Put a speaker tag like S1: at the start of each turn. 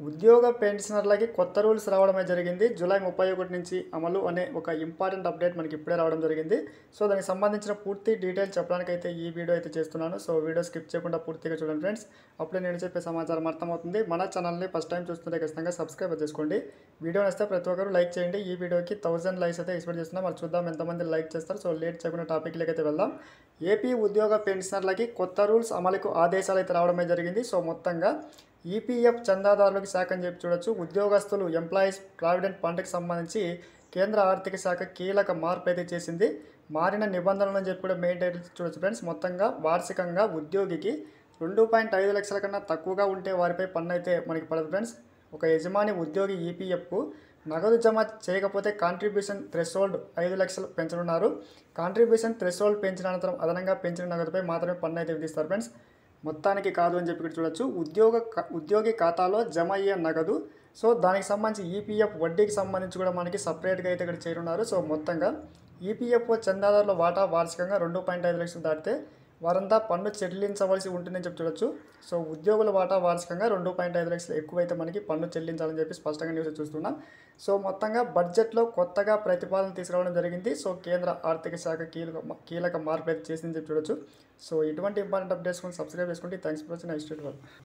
S1: ఉద్యోగ పెన్షనర్లకి కొత్త రూల్స్ రావడమే జరిగింది జూలై ముప్పై ఒకటి నుంచి అమలు అనే ఒక ఇంపార్టెంట్ అప్డేట్ మనకి ఇప్పుడే రావడం జరిగింది సో దానికి సంబంధించిన పూర్తి డీటెయిల్స్ చెప్పడానికి అయితే ఈ వీడియో అయితే చేస్తున్నాను సో వీడియో స్కిప్ చేయకుండా పూర్తిగా చూడండి ఫ్రెండ్స్ అప్పుడే నేను చెప్పే సమాచారం అర్థమవుతుంది మన ఛానల్ని ఫస్ట్ టైం చూస్తుంటే ఖచ్చితంగా సబ్స్క్రైబ్ చేసుకోండి వీడియో నచ్చితే ప్రతి ఒక్కరు లైక్ చేయండి ఈ వీడియోకి థౌసండ్ లైక్స్ అయితే ఎక్స్పెక్ట్ చేస్తున్నాం మరి చూద్దాం ఎంతమంది లైక్ చేస్తారు సో లేట్ చేయకుండా టాపిక్లకి అయితే వెళ్దాం ఏపీ ఉద్యోగ పెన్షనర్లకి కొత్త రూల్స్ అమలుకు ఆదేశాలు అయితే రావడమే జరిగింది సో మొత్తంగా ఈపీఎఫ్ చందాదారులకు శాఖ అని చెప్పి చూడొచ్చు ఉద్యోగస్తులు ఎంప్లాయీస్ ప్రావిడెంట్ ఫండ్కి సంబంధించి కేంద్ర ఆర్థిక శాఖ కీలక మార్పు అయితే చేసింది మారిన నిబంధనలు అని చెప్పి కూడా మెయిన్ టైటిల్ చూడొచ్చు ఫ్రెండ్స్ మొత్తంగా వార్షికంగా ఉద్యోగికి రెండు పాయింట్ ఐదు లక్షల కన్నా తక్కువగా ఉంటే వారిపై పన్ను అయితే మనకి పడదు ఫ్రెండ్స్ ఒక యజమాని ఉద్యోగి ఈపీఎఫ్కు నగదు జమ చేయకపోతే కాంట్రిబ్యూషన్ థ్రెషోల్డ్ ఐదు లక్షలు పెంచనున్నారు కాంట్రిబ్యూషన్ థ్రెషోల్డ్ పెంచిన అనంతరం అదనంగా పెంచిన నగదుపై మాత్రమే పన్ను అయితే విధిస్తారు ఫ్రెండ్స్ మొత్తానికి కాదు అని చెప్పి ఇక్కడ చూడొచ్చు ఉద్యోగ క- ఉద్యోగి ఖాతాలో జమ అయ్యే నగదు సో దానికి సంబంధించి ఈపీఎఫ్ వడ్డీకి సంబంధించి కూడా మనకి సపరేట్గా అయితే ఇక్కడ చేరున్నారు సో మొత్తంగా ఈపీఎఫ్ఓ చందాదారుల వాటా వార్షికంగా రెండు పాయింట్ ఐదు లక్షలు దాటితే వారంతా పన్ను చెల్లించవలసి ఉంటుందని చెప్పి చూడొచ్చు సో ఉద్యోగుల వాటా వార్షికంగా రెండు పాయింట్ ఐదు లక్షలు ఎక్కువైతే మనకి పన్ను చెల్లించాలని చెప్పి స్పష్టంగా న్యూస్ చూస్తున్నాం సో మొత్తంగా బడ్జెట్లో కొత్తగా ప్రతిపాదన తీసుకురావడం జరిగింది సో కేంద్ర ఆర్థిక శాఖ కీలక కీలక మార్పు అయితే చేసిందని చెప్పి చూడొచ్చు సో ఇటువంటి ఇంపార్టెంట్ అప్డేట్స్ కొన్ని సబ్స్క్రైబ్ చేసుకోండి థ్యాంక్స్ ఫర్ వాచింగ్ నెక్స్ట్